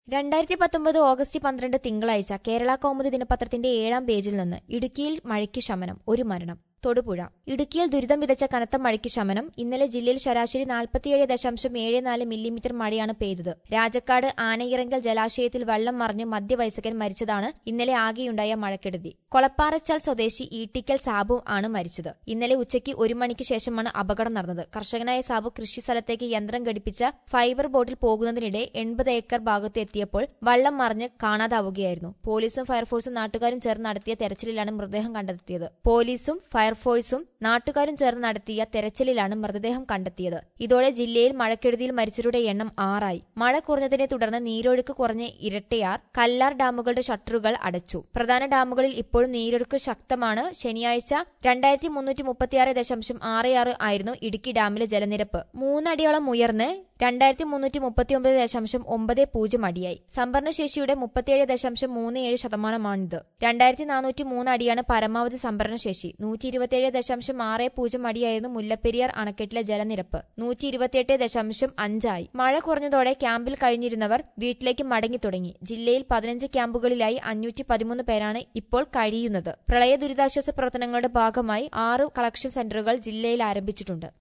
രണ്ടായിരത്തി പത്തൊമ്പത് ഓഗസ്റ്റ് പന്ത്രണ്ട് തിങ്കളാഴ്ച കേരള കൗമുദി ദിനപത്രത്തിന്റെ ഏഴാം പേജിൽ നിന്ന് ഇടുക്കിയിൽ മഴയ്ക്ക് ശമനം ഒരു മരണം തൊടുപുഴ ഇടുക്കിയിൽ ദുരിതം വിതച്ച കനത്ത മഴയ്ക്ക് ശമനം ഇന്നലെ ജില്ലയിൽ ശരാശരി നാൽപ്പത്തിയേഴ് ദശാംശം ഏഴ് നാല് മില്ലിമീറ്റർ മഴയാണ് പെയ്തത് രാജക്കാട് ആനയിറങ്കൽ ജലാശയത്തിൽ വെള്ളം മറിഞ്ഞ് മധ്യവയസ്കൻ മരിച്ചതാണ് ഇന്നലെ ആകെയുണ്ടായ മഴക്കെടുതി കൊളപ്പാറച്ചാൽ സ്വദേശി ഈട്ടിക്കൽ സാബു ആണ് മരിച്ചത് ഇന്നലെ ഉച്ചയ്ക്ക് ഒരു മണിക്ക് ശേഷമാണ് അപകടം നടന്നത് കർഷകനായ സാബു കൃഷി സ്ഥലത്തേക്ക് യന്ത്രം ഘടിപ്പിച്ച ഫൈബർ ബോട്ടിൽ പോകുന്നതിനിടെ എൺപത് ഏക്കർ ഭാഗത്ത് എത്തിയപ്പോൾ വള്ളം മറിഞ്ഞ് കാണാതാവുകയായിരുന്നു പോലീസും ഫയർഫോഴ്സും നാട്ടുകാരും ചേർന്ന് നടത്തിയ തെരച്ചിലിലാണ് മൃതദേഹം കണ്ടെത്തിയത് പോലീസും ഫയർഫോഴ്സും നാട്ടുകാരും ചേർന്ന് നടത്തിയ തെരച്ചിലിലാണ് മൃതദേഹം കണ്ടെത്തിയത് ഇതോടെ ജില്ലയിൽ മഴക്കെടുതിയിൽ മരിച്ചവരുടെ എണ്ണം ആറായി മഴ കുറഞ്ഞതിനെ തുടർന്ന് നീരൊഴുക്ക് കുറഞ്ഞ ഇരട്ടയാർ കല്ലാർ ഡാമുകളുടെ ഷട്ടറുകൾ അടച്ചു പ്രധാന ഡാമുകളിൽ ഇപ്പോഴും നീരൊഴുക്ക് ശക്തമാണ് ശനിയാഴ്ച രണ്ടായിരത്തി മുന്നൂറ്റി മുപ്പത്തിയാറ് ദശാംശം ആറ് ആറ് ആയിരുന്നു ഇടുക്കി ഡാമിലെ ജലനിരപ്പ് മൂന്നടിയോളം ഉയർന്ന് രണ്ടായിരത്തി മുന്നൂറ്റി മുപ്പത്തിയൊമ്പത് ദശാംശം ഒമ്പത് പൂജ്യം അടിയായി സംഭരണശേഷിയുടെ മുപ്പത്തിയേഴ് ദശാംശം മൂന്ന് ഏഴ് ശതമാനമാണിത് രണ്ടായിരത്തി നാനൂറ്റി മൂന്ന് അടിയാണ് പരമാവധി സംഭരണശേഷി നൂറ്റി ഇരുപത്തിയേഴ് ദശാംശം ആറ് പൂജ്യം അടിയായിരുന്നു മുല്ലപ്പെരിയാർ അണക്കെട്ടിലെ ജലനിരപ്പ് നൂറ്റി ഇരുപത്തിയെട്ട് ദശാംശം അഞ്ചായി മഴ കുറഞ്ഞതോടെ ക്യാമ്പിൽ കഴിഞ്ഞിരുന്നവർ വീട്ടിലേക്ക് മടങ്ങി തുടങ്ങി ജില്ലയിൽ പതിനഞ്ച് ക്യാമ്പുകളിലായി അഞ്ഞൂറ്റി പതിമൂന്ന് പേരാണ് ഇപ്പോൾ കഴിയുന്നത് പ്രളയ ദുരിതാശ്വാസ പ്രവർത്തനങ്ങളുടെ ഭാഗമായി ആറ് കളക്ഷൻ സെന്ററുകൾ ജില്ലയിൽ ആരംഭിച്ചിട്ടുണ്ട്